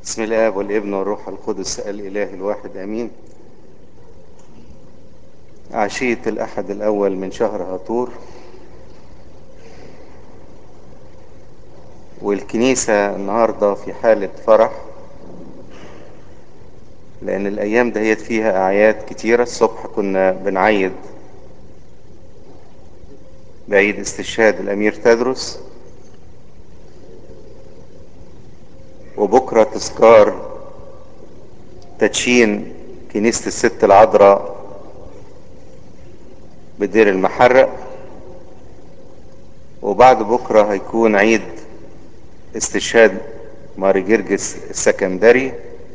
بسم الله والابن والروح القدس الإله الواحد أمين عشية الأحد الأول من شهر هطور والكنيسة النهاردة في حالة فرح لأن الأيام دهيت فيها أعياد كتيرة الصبح كنا بنعيد بعيد استشهاد الأمير تدرس وبكرة تذكار تدشين كنيسة الست العذراء بدير المحرق وبعد بكرة هيكون عيد استشهاد ماري جرجس السكندري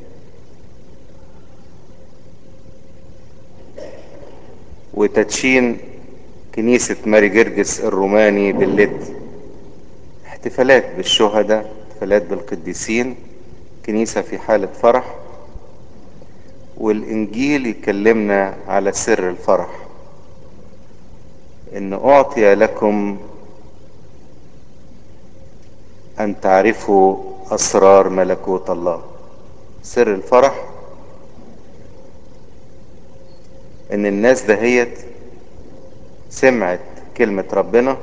وتدشين كنيسة ماري جرجس الروماني باللد احتفالات بالشهداء احتفالات بالقديسين كنيسة في حالة فرح والإنجيل يكلمنا على سر الفرح إن أعطي لكم أن تعرفوا أسرار ملكوت الله سر الفرح إن الناس دهيت سمعت كلمة ربنا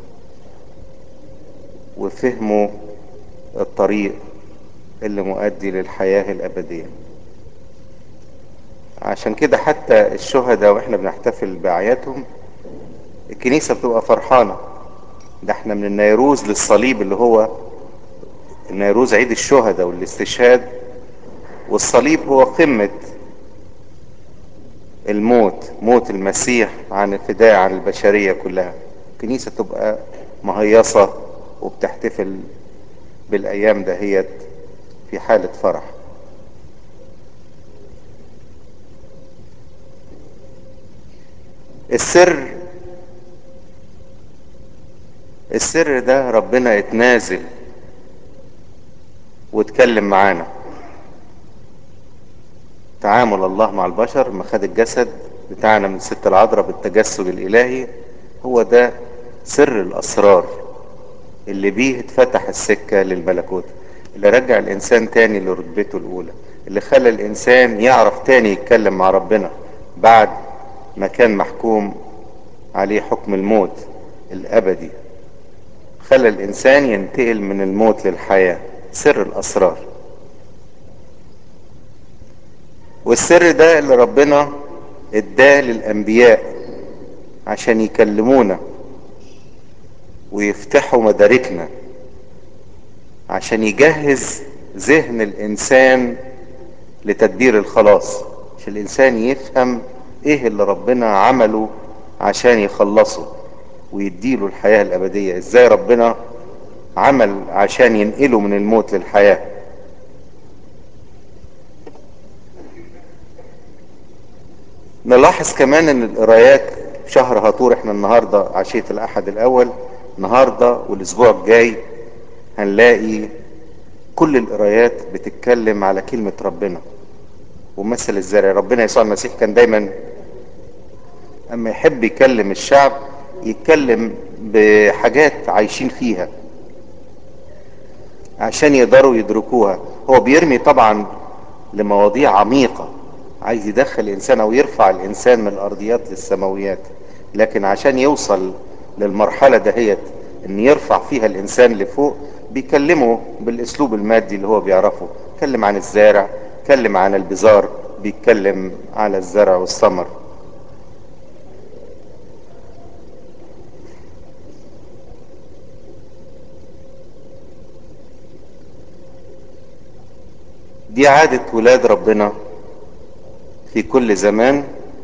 وفهموا الطريق اللي مؤدي للحياة الأبدية عشان كده حتى الشهداء واحنا بنحتفل بأعيادهم الكنيسة بتبقى فرحانة ده احنا من النيروز للصليب اللي هو النيروز عيد الشهداء والاستشهاد والصليب هو قمة الموت موت المسيح عن الفداء عن البشرية كلها الكنيسة تبقى مهيصة وبتحتفل بالأيام دهيت في حالة فرح السر السر ده ربنا اتنازل واتكلم معانا تعامل الله مع البشر ما خد الجسد بتاعنا من الست العذراء بالتجسد الالهي هو ده سر الاسرار اللي بيه اتفتح السكة للملكوت اللي رجع الانسان تاني لرتبته الاولى اللي خلى الانسان يعرف تاني يتكلم مع ربنا بعد ما كان محكوم عليه حكم الموت الابدي خلى الانسان ينتقل من الموت للحياة سر الاسرار والسر ده اللي ربنا اداه للانبياء عشان يكلمونا ويفتحوا مداركنا عشان يجهز ذهن الانسان لتدبير الخلاص عشان الانسان يفهم ايه اللي ربنا عمله عشان يخلصه ويديله الحياة الابدية ازاي ربنا عمل عشان ينقله من الموت للحياة نلاحظ كمان ان القرايات شهر هطور احنا النهاردة عشية الاحد الاول النهاردة والاسبوع الجاي هنلاقي كل القرايات بتتكلم على كلمة ربنا ومثل الزرع ربنا يسوع المسيح كان دايما اما يحب يكلم الشعب يتكلم بحاجات عايشين فيها عشان يقدروا يدركوها هو بيرمي طبعا لمواضيع عميقة عايز يدخل الانسان او يرفع الانسان من الارضيات للسماويات لكن عشان يوصل للمرحلة دهيت ان يرفع فيها الانسان لفوق بيكلمه بالاسلوب المادي اللي هو بيعرفه يتكلم عن الزارع يتكلم عن البزار بيتكلم على الزرع والثمر دي عادة ولاد ربنا في كل زمان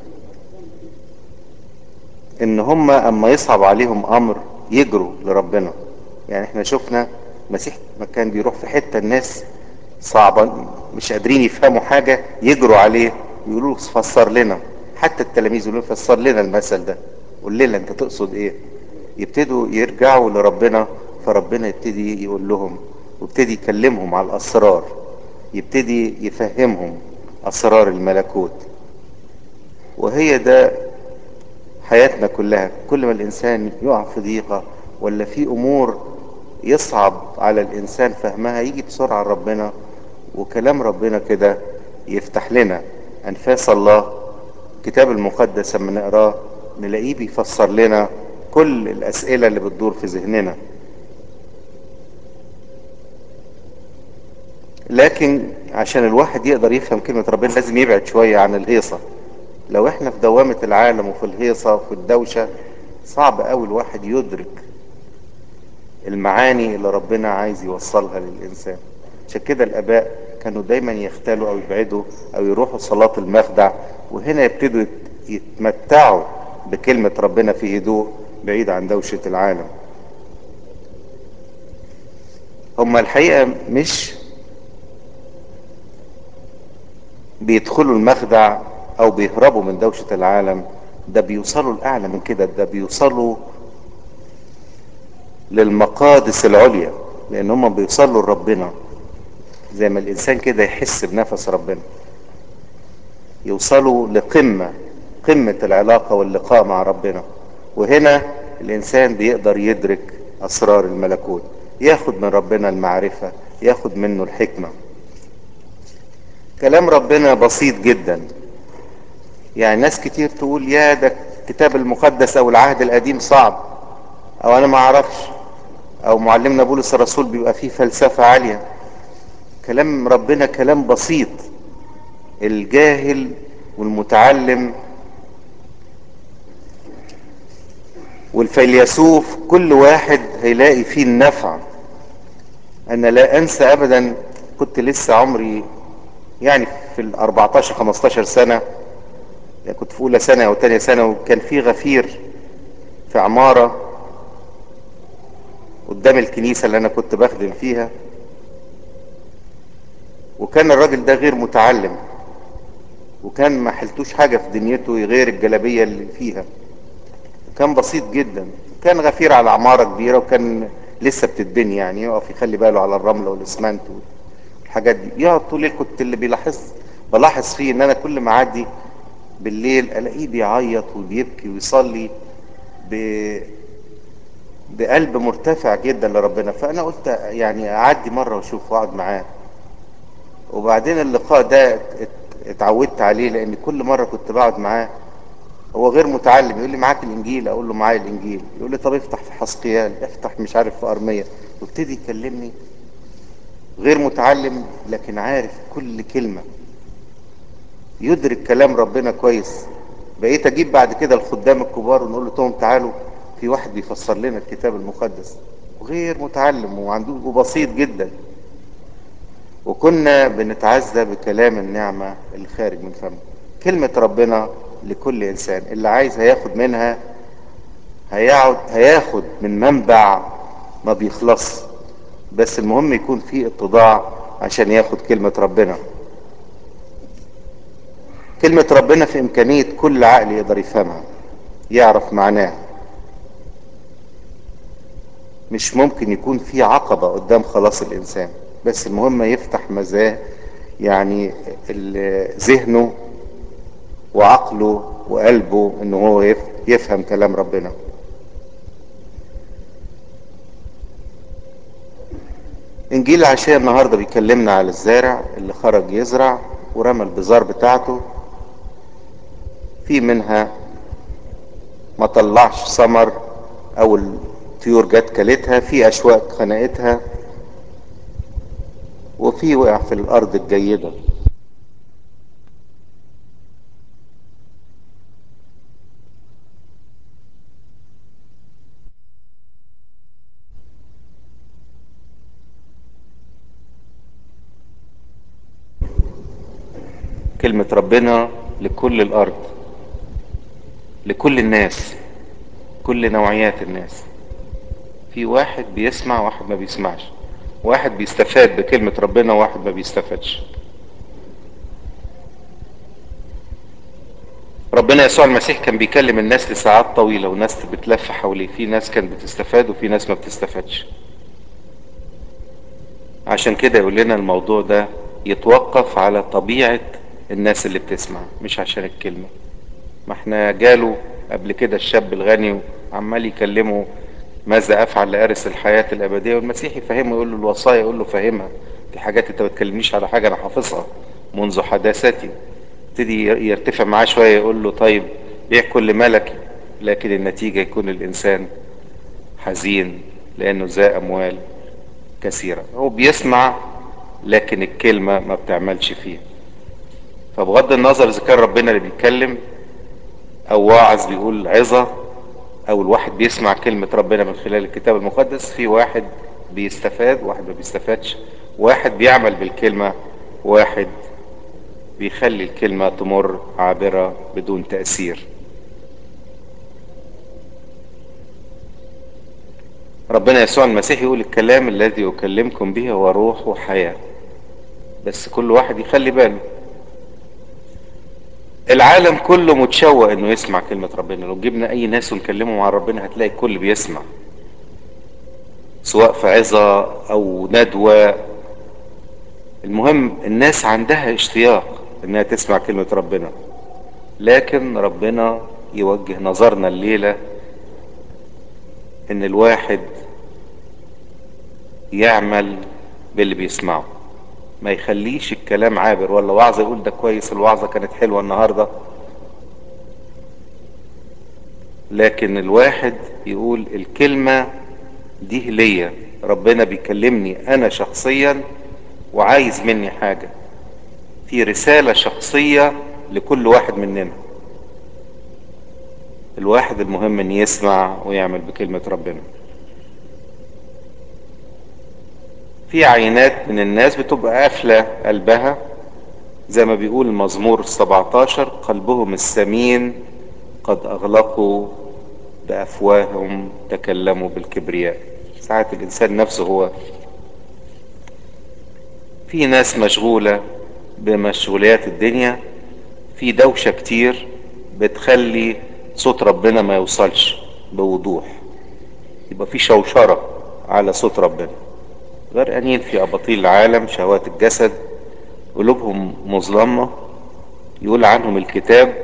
ان هم اما يصعب عليهم امر يجروا لربنا يعني احنا شفنا مسيح ما كان بيروح في حتة الناس صعبة مش قادرين يفهموا حاجة يجروا عليه يقولوا له فسر لنا حتى التلاميذ يقولوا له فسر لنا المثل ده قول لنا انت تقصد ايه يبتدوا يرجعوا لربنا فربنا يبتدي يقول لهم ويبتدي يكلمهم على الاسرار يبتدي يفهمهم اسرار الملكوت وهي ده حياتنا كلها كل ما الانسان يقع في ضيقة ولا في امور يصعب على الانسان فهمها يجي بسرعة ربنا وكلام ربنا كده يفتح لنا انفاس الله الكتاب المقدس لما نقراه نلاقيه بيفسر لنا كل الاسئله اللي بتدور في ذهننا لكن عشان الواحد يقدر يفهم كلمه ربنا لازم يبعد شويه عن الهيصه لو احنا في دوامه العالم وفي الهيصه وفي الدوشه صعب قوي الواحد يدرك المعاني اللي ربنا عايز يوصلها للإنسان عشان كده الآباء كانوا دايما يختلوا أو يبعدوا أو يروحوا صلاة المخدع وهنا يبتدوا يتمتعوا بكلمة ربنا في هدوء بعيد عن دوشة العالم هما الحقيقة مش بيدخلوا المخدع أو بيهربوا من دوشة العالم ده بيوصلوا الأعلى من كده ده بيوصلوا للمقادس العليا لان هم بيوصلوا لربنا زي ما الانسان كده يحس بنفس ربنا يوصلوا لقمة قمة العلاقة واللقاء مع ربنا وهنا الانسان بيقدر يدرك اسرار الملكوت ياخد من ربنا المعرفة ياخد منه الحكمة كلام ربنا بسيط جدا يعني ناس كتير تقول يا ده الكتاب المقدس او العهد القديم صعب او انا ما اعرفش او معلمنا بولس الرسول بيبقى فيه فلسفة عالية كلام ربنا كلام بسيط الجاهل والمتعلم والفيلسوف كل واحد هيلاقي فيه النفع انا لا انسى ابدا كنت لسه عمري يعني في ال 14 15 سنة يعني كنت في اولى سنة او تانية سنة وكان في غفير في عمارة قدام الكنيسة اللي أنا كنت بخدم فيها وكان الراجل ده غير متعلم وكان ما حلتوش حاجة في دنيته غير الجلابية اللي فيها كان بسيط جدا كان غفير على عمارة كبيرة وكان لسه بتتبني يعني يقف يخلي باله على الرملة والاسمنت والحاجات دي يقعد طول الليل كنت اللي بيلاحظ بلاحظ فيه ان انا كل ما اعدي بالليل الاقيه بيعيط وبيبكي ويصلي ب بقلب مرتفع جدا لربنا فانا قلت يعني اعدي مره واشوف واقعد معاه وبعدين اللقاء ده اتعودت عليه لان كل مره كنت بقعد معاه هو غير متعلم يقول لي معاك الانجيل اقول له معايا الانجيل يقول لي طب افتح في حسقيال افتح مش عارف في ارميه وابتدي يكلمني غير متعلم لكن عارف كل كلمه يدرك كلام ربنا كويس بقيت اجيب بعد كده الخدام الكبار ونقول لهم تعالوا في واحد بيفسر لنا الكتاب المقدس وغير متعلم وعنده وبسيط جدا وكنا بنتعزى بكلام النعمة اللي خارج من فمه كلمة ربنا لكل إنسان اللي عايز هياخد منها هيقعد هياخد من منبع ما بيخلص بس المهم يكون فيه اتضاع عشان ياخد كلمة ربنا كلمة ربنا في إمكانية كل عقل يقدر يفهمها يعرف معناها مش ممكن يكون في عقبة قدام خلاص الإنسان بس المهم يفتح مزاه يعني ذهنه وعقله وقلبه ان هو يفهم كلام ربنا انجيل العشاء النهارده بيكلمنا على الزارع اللي خرج يزرع ورمى البذار بتاعته في منها ما طلعش ثمر او الطيور جت كلتها في اشواك خنقتها وفي وقع في الارض الجيده كلمة ربنا لكل الأرض لكل الناس كل نوعيات الناس في واحد بيسمع واحد ما بيسمعش واحد بيستفاد بكلمة ربنا وواحد ما بيستفادش ربنا يسوع المسيح كان بيكلم الناس لساعات طويلة وناس بتلف حواليه في ناس كانت بتستفاد وفي ناس ما بتستفادش عشان كده يقول لنا الموضوع ده يتوقف على طبيعة الناس اللي بتسمع مش عشان الكلمة ما احنا جاله قبل كده الشاب الغني وعمال يكلمه ماذا افعل لارث الحياة الابدية والمسيح يفهمه يقول له الوصايا يقول له فهمها دي حاجات انت ما تكلمنيش على حاجة انا حافظها منذ حداثتي يبتدي يرتفع معاه شوية يقول له طيب بيع كل ملك لكن النتيجة يكون الانسان حزين لانه ذا اموال كثيرة هو بيسمع لكن الكلمة ما بتعملش فيه فبغض النظر اذا كان ربنا اللي بيتكلم او واعظ بيقول عظة او الواحد بيسمع كلمة ربنا من خلال الكتاب المقدس في واحد بيستفاد واحد ما بيستفادش واحد بيعمل بالكلمة واحد بيخلي الكلمة تمر عابرة بدون تأثير ربنا يسوع المسيح يقول الكلام الذي أكلمكم به هو روح وحياة بس كل واحد يخلي باله العالم كله متشوق انه يسمع كلمة ربنا لو جبنا اي ناس ونكلمهم عن ربنا هتلاقي الكل بيسمع سواء في عظة او ندوة المهم الناس عندها اشتياق انها تسمع كلمة ربنا لكن ربنا يوجه نظرنا الليلة ان الواحد يعمل باللي بيسمعه ما يخليش الكلام عابر ولا وعظة يقول ده كويس الوعظة كانت حلوة النهاردة لكن الواحد يقول الكلمة دي ليا ربنا بيكلمني انا شخصيا وعايز مني حاجة في رسالة شخصية لكل واحد مننا الواحد المهم ان يسمع ويعمل بكلمة ربنا في عينات من الناس بتبقى قافلة قلبها زي ما بيقول المزمور 17 قلبهم السمين قد اغلقوا بافواههم تكلموا بالكبرياء ساعات الانسان نفسه هو في ناس مشغولة بمشغوليات الدنيا في دوشة كتير بتخلي صوت ربنا ما يوصلش بوضوح يبقى في شوشرة على صوت ربنا غرقانين في أباطيل العالم شهوات الجسد قلوبهم مظلمة يقول عنهم الكتاب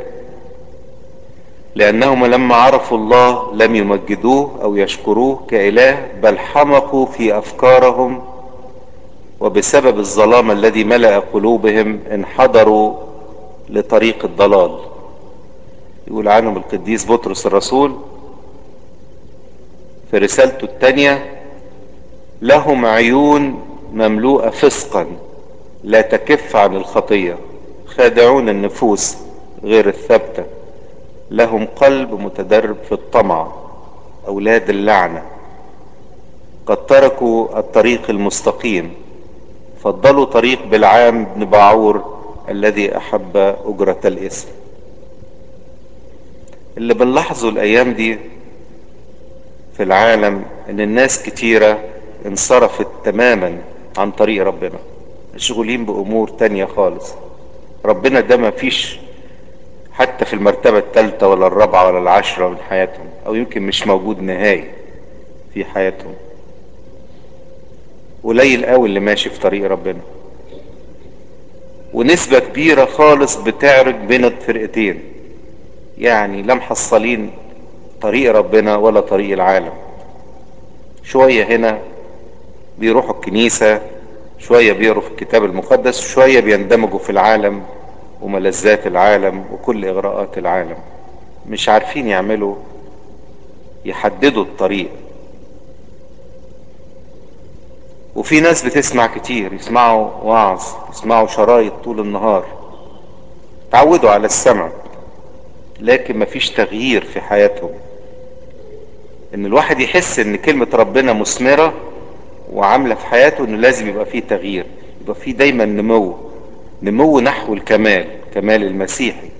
لأنهم لما عرفوا الله لم يمجدوه أو يشكروه كإله بل حمقوا في أفكارهم وبسبب الظلام الذي ملأ قلوبهم انحدروا لطريق الضلال يقول عنهم القديس بطرس الرسول في رسالته الثانية لهم عيون مملوءة فسقا لا تكف عن الخطية خادعون النفوس غير الثابتة لهم قلب متدرب في الطمع أولاد اللعنة قد تركوا الطريق المستقيم فضلوا طريق بالعام بن باعور الذي أحب أجرة الإثم اللي بنلاحظه الأيام دي في العالم إن الناس كتيرة انصرفت تماما عن طريق ربنا مشغولين بأمور تانية خالص ربنا ده ما فيش حتى في المرتبة الثالثة ولا الرابعة ولا العاشرة من حياتهم أو يمكن مش موجود نهائي في حياتهم قليل قوي اللي ماشي في طريق ربنا ونسبة كبيرة خالص بتعرج بين الفرقتين يعني لا محصلين طريق ربنا ولا طريق العالم شوية هنا بيروحوا الكنيسة شوية بيقروا في الكتاب المقدس شوية بيندمجوا في العالم وملذات العالم وكل إغراءات العالم مش عارفين يعملوا يحددوا الطريق وفي ناس بتسمع كتير يسمعوا وعظ يسمعوا شرايط طول النهار تعودوا على السمع لكن مفيش تغيير في حياتهم ان الواحد يحس ان كلمة ربنا مثمرة وعاملة في حياته انه لازم يبقى فيه تغيير يبقى فيه دايما نمو نمو نحو الكمال كمال المسيحي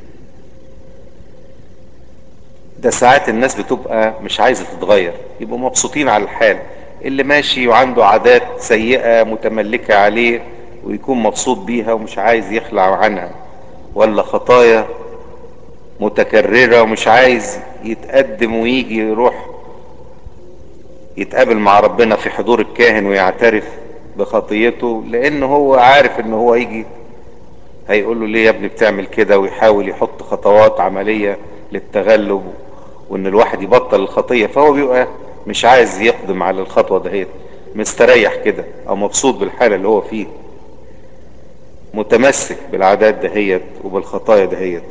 ده ساعات الناس بتبقى مش عايزة تتغير يبقوا مبسوطين على الحال اللي ماشي وعنده عادات سيئة متملكة عليه ويكون مبسوط بيها ومش عايز يخلع عنها ولا خطايا متكررة ومش عايز يتقدم ويجي يروح يتقابل مع ربنا في حضور الكاهن ويعترف بخطيته لان هو عارف ان هو يجي هيقول له ليه يا ابني بتعمل كده ويحاول يحط خطوات عملية للتغلب وان الواحد يبطل الخطية فهو بيبقى مش عايز يقدم على الخطوة دهيت مستريح كده او مبسوط بالحالة اللي هو فيه متمسك بالعادات دهيت وبالخطايا دهيت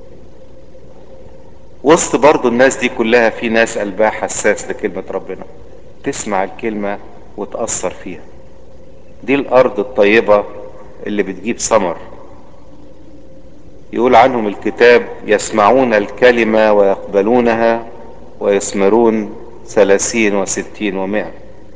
وسط برضو الناس دي كلها في ناس قلبها حساس لكلمة ربنا تسمع الكلمة وتأثر فيها دي الأرض الطيبة اللي بتجيب ثمر يقول عنهم الكتاب يسمعون الكلمة ويقبلونها ويثمرون ثلاثين وستين ومائة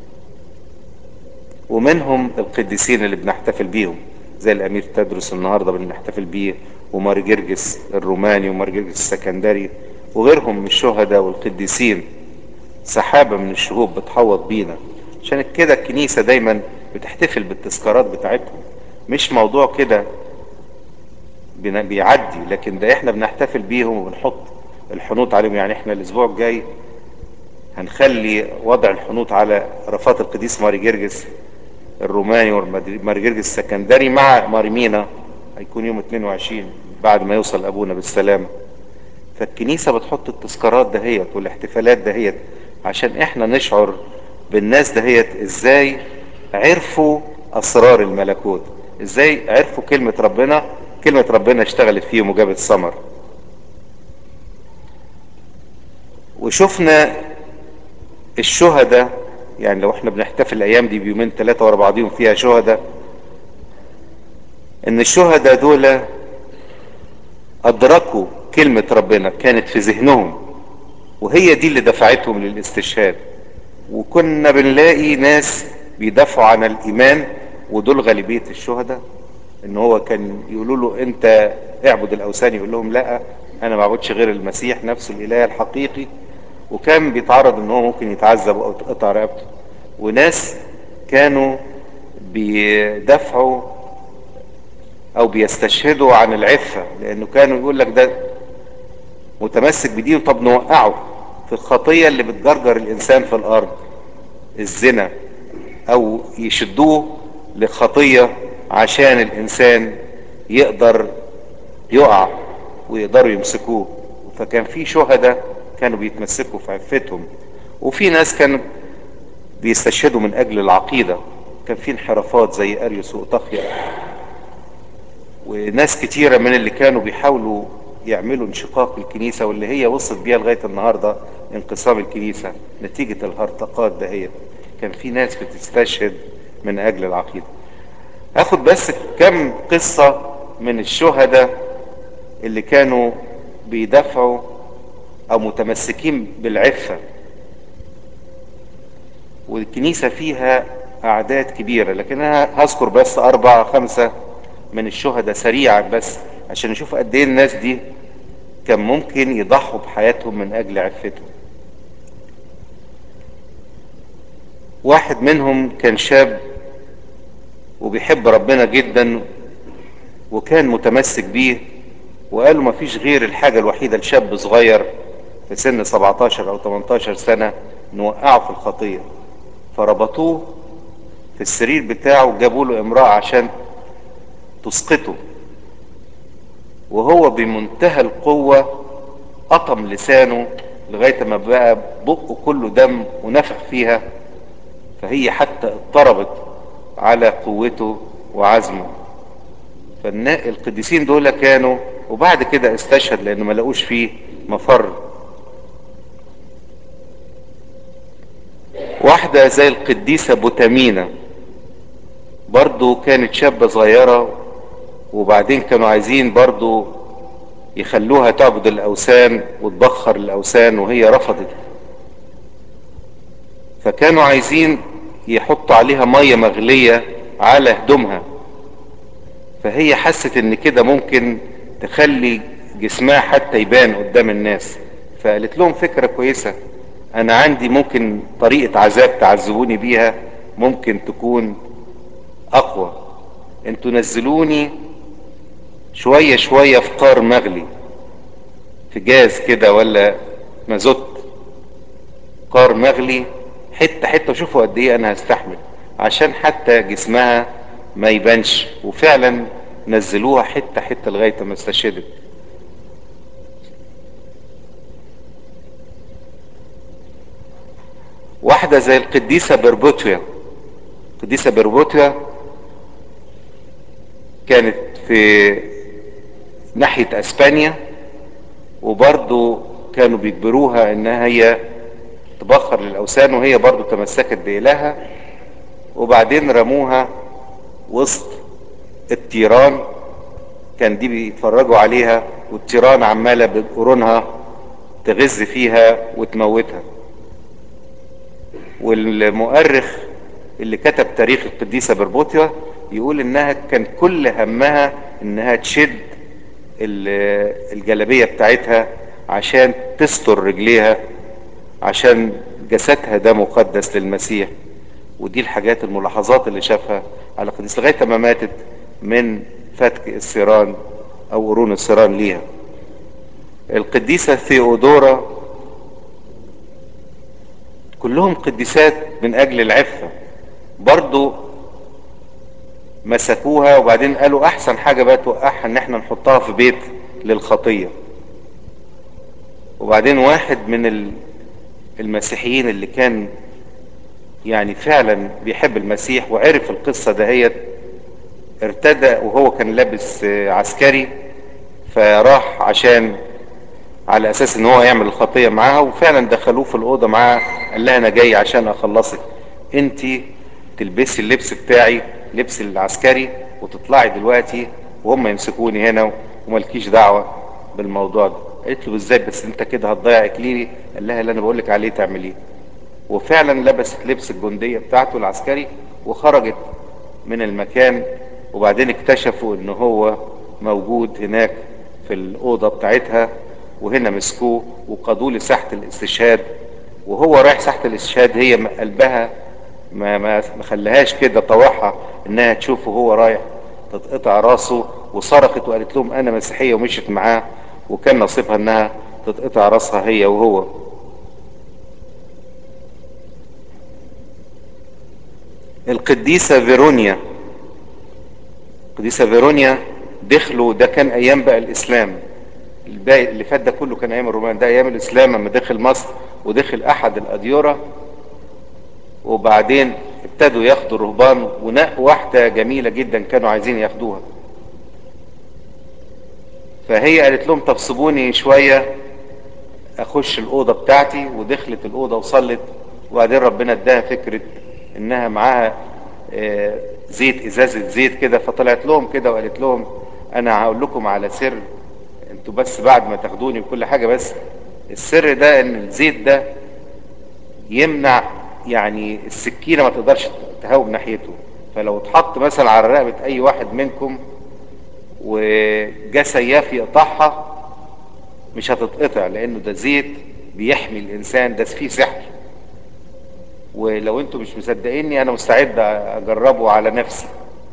ومنهم القديسين اللي بنحتفل بيهم زي الأمير تدرس النهاردة بنحتفل بيه ومار جرجس الروماني ومار جرجس السكندري وغيرهم من الشهداء والقديسين سحابة من الشهوب بتحوط بينا عشان كده الكنيسة دايما بتحتفل بالتذكارات بتاعتهم مش موضوع كده بيعدي لكن ده احنا بنحتفل بيهم وبنحط الحنوط عليهم يعني احنا الاسبوع الجاي هنخلي وضع الحنوط على رفات القديس ماري جرجس الروماني وماري جرجس السكندري مع ماريمينا هيكون يوم 22 بعد ما يوصل ابونا بالسلامه فالكنيسه بتحط التذكارات دهيت والاحتفالات دهيت عشان احنا نشعر بالناس دهيت ازاي عرفوا اسرار الملكوت ازاي عرفوا كلمه ربنا كلمه ربنا اشتغلت فيهم وجابت ثمر وشفنا الشهداء يعني لو احنا بنحتفل الايام دي بيومين ثلاثه ورا بعضيهم فيها شهداء ان الشهداء دول ادركوا كلمة ربنا كانت في ذهنهم وهي دي اللي دفعتهم للاستشهاد وكنا بنلاقي ناس بيدافعوا عن الايمان ودول غالبية الشهداء ان هو كان يقولوا له انت اعبد الاوثان يقول لهم لا انا ما اعبدش غير المسيح نفسه الاله الحقيقي وكان بيتعرض ان هو ممكن يتعذب او تقطع رقبته وناس كانوا بيدافعوا او بيستشهدوا عن العفة لانه كانوا يقول لك ده متمسك بدينه طب نوقعه في الخطية اللي بتجرجر الانسان في الارض الزنا او يشدوه لخطية عشان الانسان يقدر يقع ويقدروا يمسكوه فكان في شهداء كانوا بيتمسكوا في عفتهم وفي ناس كانوا بيستشهدوا من اجل العقيدة كان في انحرافات زي اريوس واوطاخيا وناس كتيرة من اللي كانوا بيحاولوا يعملوا انشقاق الكنيسة واللي هي وصلت بيها لغاية النهاردة انقسام الكنيسة نتيجة الهرطقات دهيت كان في ناس بتستشهد من اجل العقيدة اخد بس كم قصة من الشهداء اللي كانوا بيدافعوا او متمسكين بالعفة والكنيسة فيها اعداد كبيرة لكن انا هذكر بس اربعة خمسة من الشهداء سريعا بس عشان نشوف قد ايه الناس دي كان ممكن يضحوا بحياتهم من اجل عفتهم واحد منهم كان شاب وبيحب ربنا جدا وكان متمسك بيه وقالوا ما فيش غير الحاجة الوحيدة لشاب صغير في سن 17 او 18 سنة نوقعه في الخطية فربطوه في السرير بتاعه جابوا له امرأة عشان تسقطه وهو بمنتهى القوة قطم لسانه لغاية ما بقى بقه كله دم ونفخ فيها فهي حتى اضطربت على قوته وعزمه فالقديسين دول كانوا وبعد كده استشهد لانه ما لقوش فيه مفر واحدة زي القديسة بوتامينا برضو كانت شابة صغيرة وبعدين كانوا عايزين برضو يخلوها تعبد الاوثان وتبخر الاوثان وهي رفضت فكانوا عايزين يحطوا عليها مية مغلية على هدومها فهي حست ان كده ممكن تخلي جسمها حتى يبان قدام الناس فقالت لهم فكرة كويسة انا عندي ممكن طريقة عذاب تعذبوني بيها ممكن تكون اقوى انتوا نزلوني شوية شوية في قار مغلي في جاز كده ولا مازوت قار مغلي حتة حتة وشوفوا قد ايه انا هستحمل عشان حتى جسمها ما يبانش وفعلا نزلوها حتة حتة لغاية ما استشهدت واحدة زي القديسة بربوتيا القديسة بربوتيا كانت في ناحية اسبانيا وبرضو كانوا بيجبروها انها هي تبخر للاوثان وهي برضو تمسكت بإلهها وبعدين رموها وسط التيران كان دي بيتفرجوا عليها والتيران عمالة بقرونها تغز فيها وتموتها والمؤرخ اللي كتب تاريخ القديسة بربوتيا يقول انها كان كل همها انها تشد الجلبية بتاعتها عشان تستر رجليها عشان جسدها ده مقدس للمسيح ودي الحاجات الملاحظات اللي شافها على القديس لغاية ما ماتت من فتك السيران او قرون السيران ليها القديسة ثيودورا كلهم قديسات من اجل العفة برضو مسكوها وبعدين قالوا احسن حاجة بقى توقعها ان احنا نحطها في بيت للخطية وبعدين واحد من المسيحيين اللي كان يعني فعلا بيحب المسيح وعرف القصة دهيت ارتدى وهو كان لابس عسكري فراح عشان على اساس ان هو يعمل الخطية معاها وفعلا دخلوه في الاوضة معاها قال لها انا جاي عشان اخلصك انت تلبسي اللبس بتاعي لبس العسكري وتطلعي دلوقتي وهم يمسكوني هنا ومالكيش دعوة بالموضوع ده قالت له ازاي بس انت كده هتضيع اكليلي قال لها اللي انا بقولك عليه تعمليه وفعلا لبست لبس الجندية بتاعته العسكري وخرجت من المكان وبعدين اكتشفوا ان هو موجود هناك في الأوضة بتاعتها وهنا مسكوه وقادوه لساحة الاستشهاد وهو رايح ساحة الاستشهاد هي قلبها ما ما ما خلاهاش كده طوعها انها تشوفه هو رايح تتقطع راسه وصرخت وقالت لهم انا مسيحية ومشيت معاه وكان نصيبها انها تتقطع راسها هي وهو القديسة فيرونيا القديسة فيرونيا دخلوا ده كان ايام بقى الاسلام الباقي اللي فات ده كله كان ايام الرومان ده ايام الاسلام لما دخل مصر ودخل احد الاديرة وبعدين ابتدوا ياخدوا الرهبان ونقوا واحدة جميلة جدا كانوا عايزين ياخدوها فهي قالت لهم طب سيبوني شوية اخش الاوضة بتاعتي ودخلت الاوضة وصلت وبعدين ربنا اداها فكرة انها معاها آه زيت ازازة زيت كده فطلعت لهم كده وقالت لهم انا هقول لكم على سر انتوا بس بعد ما تاخدوني وكل حاجة بس السر ده ان الزيت ده يمنع يعني السكينة ما تقدرش تهاوب ناحيته فلو اتحط مثلا على رقبة اي واحد منكم وجا سياف يقطعها مش هتتقطع لانه ده زيت بيحمي الانسان ده فيه سحر ولو انتم مش مصدقيني انا مستعد اجربه على نفسي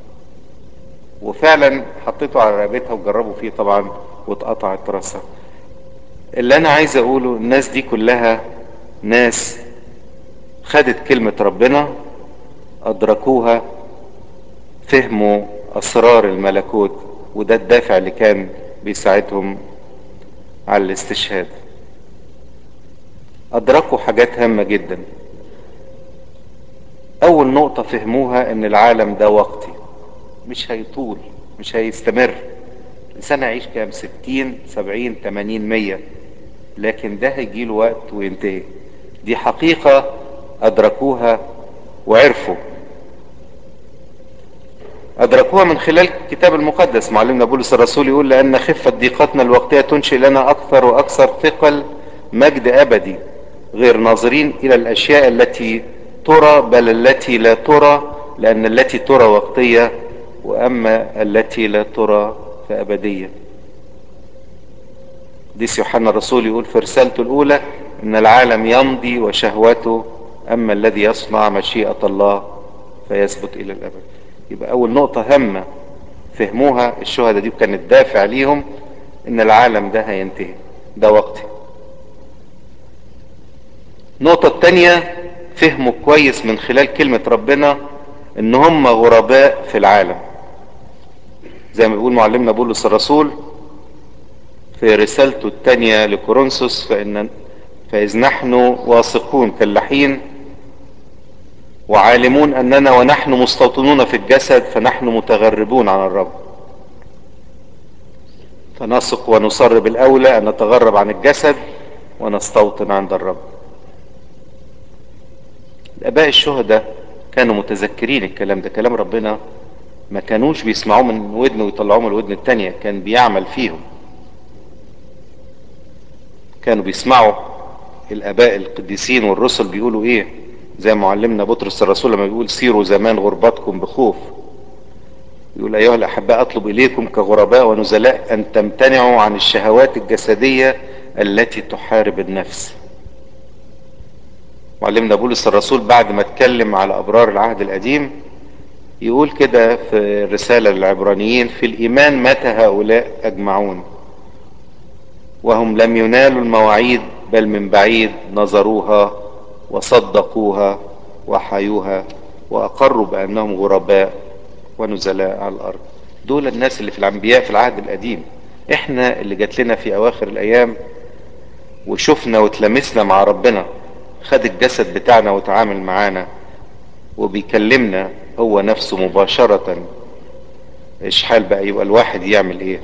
وفعلا حطيته على رقبتها وجربوا فيه طبعا واتقطعت راسها اللي انا عايز اقوله الناس دي كلها ناس خدت كلمة ربنا ادركوها فهموا اسرار الملكوت وده الدافع اللي كان بيساعدهم على الاستشهاد ادركوا حاجات هامة جدا اول نقطة فهموها ان العالم ده وقتي مش هيطول مش هيستمر الانسان هيعيش كام ستين سبعين تمانين مية لكن ده هيجيله وقت وينتهي دي حقيقة ادركوها وعرفوا أدركوها من خلال الكتاب المقدس معلمنا بولس الرسول يقول لأن خفة ضيقتنا الوقتية تنشئ لنا أكثر وأكثر ثقل مجد أبدي غير ناظرين إلى الأشياء التي ترى بل التي لا ترى لأن التي ترى وقتية وأما التي لا ترى فأبدية ديس يوحنا الرسول يقول في رسالته الأولى إن العالم يمضي وشهوته أما الذي يصنع مشيئة الله فيثبت إلى الأبد يبقى اول نقطة هامة فهموها الشهداء دي كانت دافع ليهم ان العالم ده هينتهي ده وقتي النقطة التانية فهموا كويس من خلال كلمة ربنا ان هم غرباء في العالم زي ما بيقول معلمنا بولس الرسول في رسالته التانية لكورنثوس فإن فإذ نحن واثقون كاللحين وعالمون اننا ونحن مستوطنون في الجسد فنحن متغربون عن الرب فنثق ونصر بالاولى ان نتغرب عن الجسد ونستوطن عند الرب الاباء الشهداء كانوا متذكرين الكلام ده كلام ربنا ما كانوش بيسمعوه من ودن ويطلعوه من الودن التانية كان بيعمل فيهم كانوا بيسمعوا الاباء القديسين والرسل بيقولوا ايه زي معلمنا بطرس الرسول لما بيقول سيروا زمان غربتكم بخوف يقول ايها الاحباء اطلب اليكم كغرباء ونزلاء ان تمتنعوا عن الشهوات الجسديه التي تحارب النفس معلمنا بولس الرسول بعد ما اتكلم على ابرار العهد القديم يقول كده في الرساله للعبرانيين في الايمان مات هؤلاء اجمعون وهم لم ينالوا المواعيد بل من بعيد نظروها وصدقوها وحيوها واقروا بانهم غرباء ونزلاء على الارض دول الناس اللي في الانبياء في العهد القديم احنا اللي جات لنا في اواخر الايام وشفنا وتلمسنا مع ربنا خد الجسد بتاعنا وتعامل معانا وبيكلمنا هو نفسه مباشرة ايش حال بقى يبقى الواحد يعمل ايه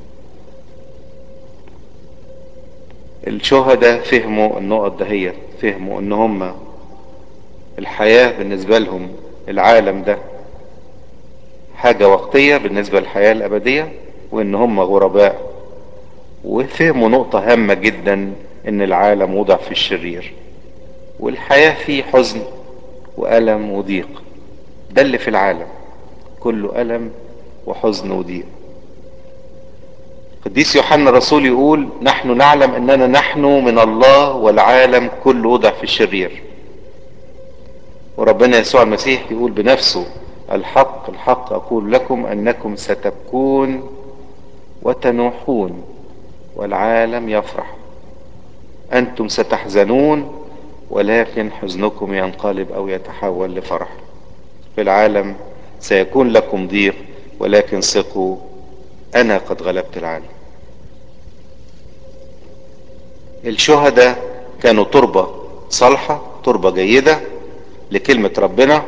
الشهداء فهموا النقط دهيت فهموا ان هم الحياة بالنسبة لهم العالم ده حاجة وقتية بالنسبة للحياة الأبدية وإن هم غرباء وفهموا نقطة هامة جدا إن العالم وضع في الشرير والحياة فيه حزن وألم وضيق ده اللي في العالم كله ألم وحزن وضيق قديس يوحنا الرسول يقول نحن نعلم أننا نحن من الله والعالم كله وضع في الشرير وربنا يسوع المسيح يقول بنفسه الحق الحق أقول لكم أنكم ستبكون وتنوحون والعالم يفرح أنتم ستحزنون ولكن حزنكم ينقلب أو يتحول لفرح في العالم سيكون لكم ضيق ولكن ثقوا أنا قد غلبت العالم الشهداء كانوا تربة صالحة تربة جيدة لكلمة ربنا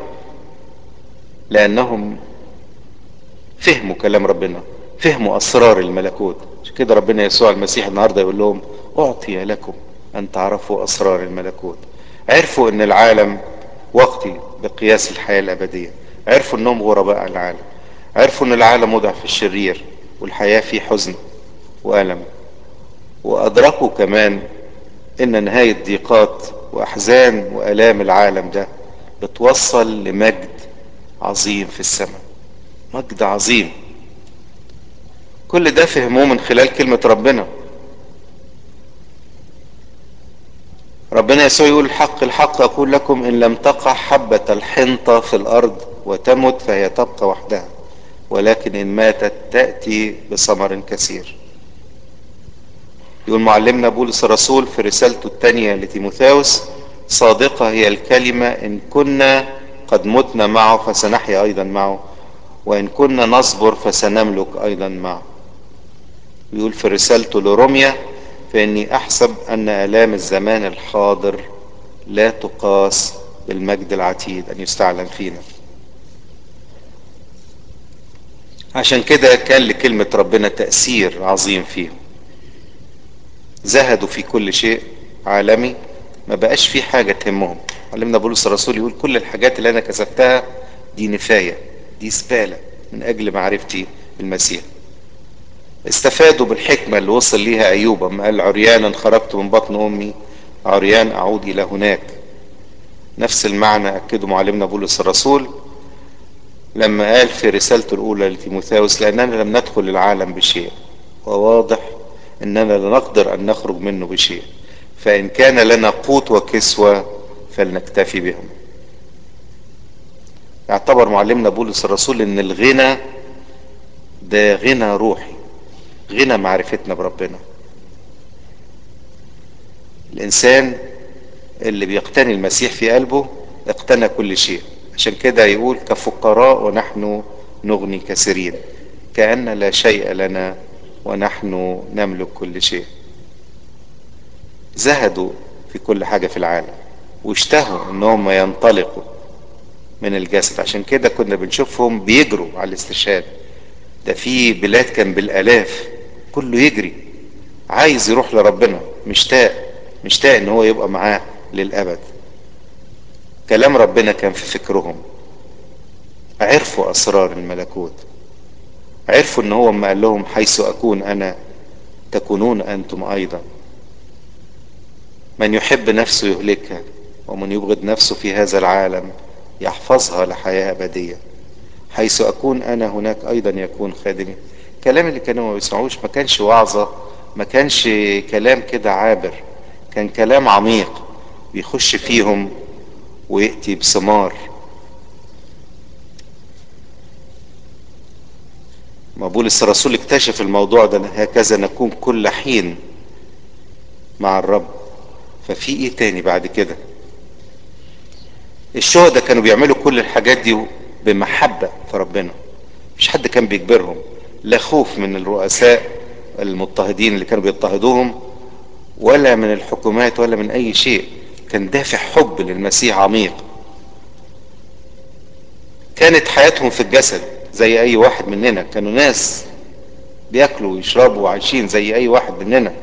لأنهم فهموا كلام ربنا فهموا أسرار الملكوت عشان كده ربنا يسوع المسيح النهاردة يقول لهم أعطي لكم أن تعرفوا أسرار الملكوت عرفوا أن العالم وقتي بقياس الحياة الأبدية عرفوا أنهم غرباء على العالم عرفوا أن العالم وضع في الشرير والحياة فيه حزن وألم وأدركوا كمان أن نهاية ضيقات وأحزان وآلام العالم ده بتوصل لمجد عظيم في السماء مجد عظيم كل ده فهموه من خلال كلمة ربنا ربنا يسوع يقول الحق الحق أقول لكم إن لم تقع حبة الحنطة في الأرض وتمت فهي تبقى وحدها ولكن إن ماتت تأتي بثمر كثير يقول معلمنا بولس الرسول في رسالته الثانية لتيموثاوس صادقة هي الكلمة إن كنا قد متنا معه فسنحيا أيضا معه وإن كنا نصبر فسنملك أيضا معه يقول في رسالته لروميا فإني أحسب أن آلام الزمان الحاضر لا تقاس بالمجد العتيد أن يستعلن فينا عشان كده كان لكلمة ربنا تأثير عظيم فيهم زهدوا في كل شيء عالمي ما بقاش في حاجة تهمهم علمنا بولس الرسول يقول كل الحاجات اللي أنا كسبتها دي نفاية دي زبالة من أجل معرفتي بالمسيح استفادوا بالحكمة اللي وصل ليها أيوب أما قال عريانا خرجت من بطن أمي عريان أعود إلى هناك نفس المعنى أكده معلمنا بولس الرسول لما قال في رسالته الأولى لتيموثاوس لأننا لم ندخل العالم بشيء وواضح أننا لا نقدر أن نخرج منه بشيء فإن كان لنا قوت وكسوة فلنكتفي بهم يعتبر معلمنا بولس الرسول ان الغنى ده غنى روحي غنى معرفتنا بربنا الانسان اللي بيقتني المسيح في قلبه اقتنى كل شيء عشان كده يقول كفقراء ونحن نغني كثيرين كأن لا شيء لنا ونحن نملك كل شيء زهدوا في كل حاجة في العالم واشتهوا ان هم ينطلقوا من الجسد عشان كده كنا بنشوفهم بيجروا على الاستشهاد ده في بلاد كان بالالاف كله يجري عايز يروح لربنا مشتاق مشتاق ان هو يبقى معاه للابد كلام ربنا كان في فكرهم عرفوا اسرار الملكوت عرفوا ان هو ما قال لهم حيث اكون انا تكونون انتم ايضا من يحب نفسه يهلكها ومن يبغض نفسه في هذا العالم يحفظها لحياة أبدية حيث أكون أنا هناك أيضا يكون خادمي الكلام اللي كانوا ما بيسمعوش ما كانش وعظة ما كانش كلام كده عابر كان كلام عميق بيخش فيهم ويأتي بثمار ما بولس الرسول اكتشف الموضوع ده هكذا نكون كل حين مع الرب ففي ايه تاني بعد كده الشهداء كانوا بيعملوا كل الحاجات دي بمحبة في ربنا مش حد كان بيجبرهم لا خوف من الرؤساء المضطهدين اللي كانوا بيضطهدوهم ولا من الحكومات ولا من اي شيء كان دافع حب للمسيح عميق كانت حياتهم في الجسد زي اي واحد مننا كانوا ناس بياكلوا ويشربوا وعايشين زي اي واحد مننا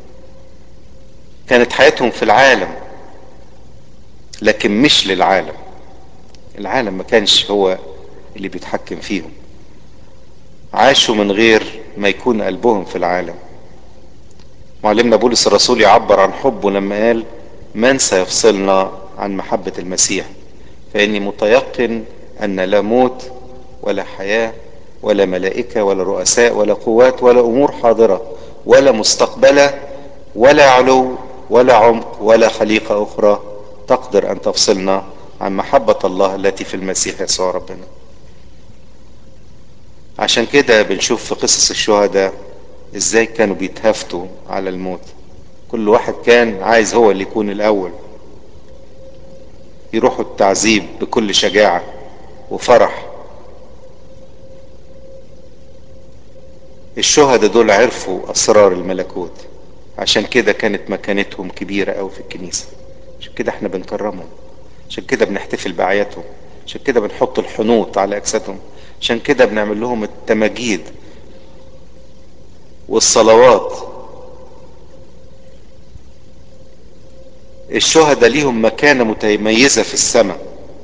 كانت حياتهم في العالم لكن مش للعالم العالم ما كانش هو اللي بيتحكم فيهم عاشوا من غير ما يكون قلبهم في العالم معلمنا بولس الرسول يعبر عن حبه لما قال من سيفصلنا عن محبة المسيح فإني متيقن أن لا موت ولا حياة ولا ملائكة ولا رؤساء ولا قوات ولا أمور حاضرة ولا مستقبلة ولا علو ولا عمق ولا خليقة أخرى تقدر أن تفصلنا عن محبة الله التي في المسيح يسوع ربنا عشان كده بنشوف في قصص الشهداء ازاي كانوا بيتهافتوا على الموت كل واحد كان عايز هو اللي يكون الاول يروحوا التعذيب بكل شجاعة وفرح الشهداء دول عرفوا اسرار الملكوت عشان كده كانت مكانتهم كبيرة قوي في الكنيسة عشان كده احنا بنكرمهم عشان كده بنحتفل بأعيادهم عشان كده بنحط الحنوط على أجسادهم عشان كده بنعمل لهم التماجيد والصلوات الشهداء ليهم مكانة متميزة في السماء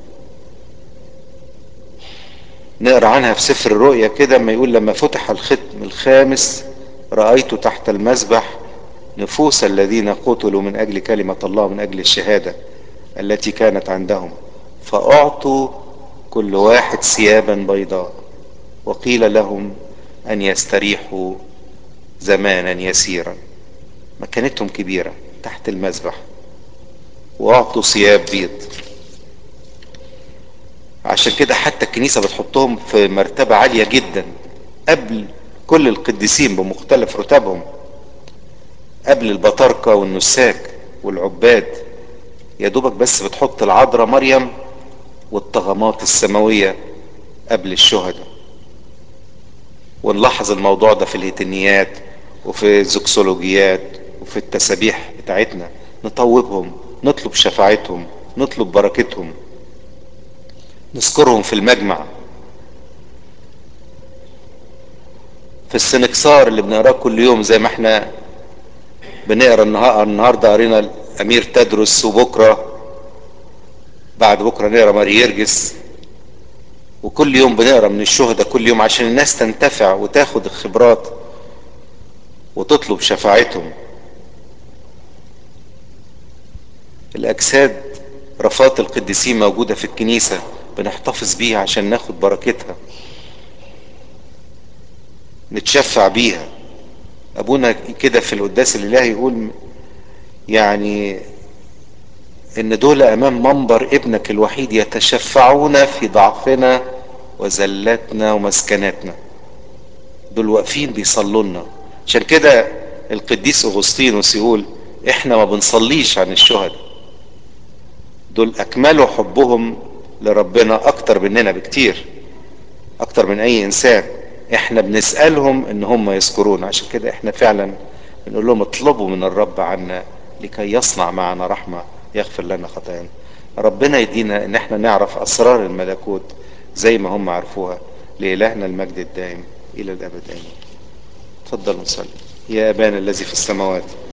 نقرا عنها في سفر الرؤيا كده ما يقول لما فتح الختم الخامس رأيت تحت المذبح نفوس الذين قتلوا من أجل كلمة الله من أجل الشهادة التي كانت عندهم فأعطوا كل واحد ثيابا بيضاء وقيل لهم أن يستريحوا زمانا يسيرا مكانتهم كبيرة تحت المذبح وأعطوا ثياب بيض عشان كده حتى الكنيسة بتحطهم في مرتبة عالية جدا قبل كل القديسين بمختلف رتبهم قبل البطاركة والنساك والعباد يا دوبك بس بتحط العذراء مريم والطغمات السماوية قبل الشهداء ونلاحظ الموضوع ده في الهتنيات وفي الزكسولوجيات وفي التسابيح بتاعتنا نطوبهم نطلب شفاعتهم نطلب بركتهم نذكرهم في المجمع في السنكسار اللي بنقراه كل يوم زي ما احنا بنقرا النهار النهارده قرينا الامير تدرس وبكره بعد بكره نقرا ماريرجس وكل يوم بنقرا من الشهداء كل يوم عشان الناس تنتفع وتاخد الخبرات وتطلب شفاعتهم الاجساد رفات القديسين موجوده في الكنيسه بنحتفظ بيها عشان ناخد بركتها نتشفع بيها ابونا كده في القداس الالهي يقول يعني ان دول امام منبر ابنك الوحيد يتشفعون في ضعفنا وزلاتنا ومسكناتنا دول واقفين بيصلوا لنا عشان كده القديس اغسطينوس يقول احنا ما بنصليش عن الشهداء دول اكملوا حبهم لربنا اكتر مننا بكتير اكتر من اي انسان احنا بنسألهم ان هم يذكرون عشان كده احنا فعلا بنقول لهم اطلبوا من الرب عنا لكي يصنع معنا رحمة يغفر لنا خطايانا ربنا يدينا ان احنا نعرف اسرار الملكوت زي ما هم عرفوها لإلهنا المجد الدائم إلى الأبد آمين تفضل نصلي يا أبانا الذي في السماوات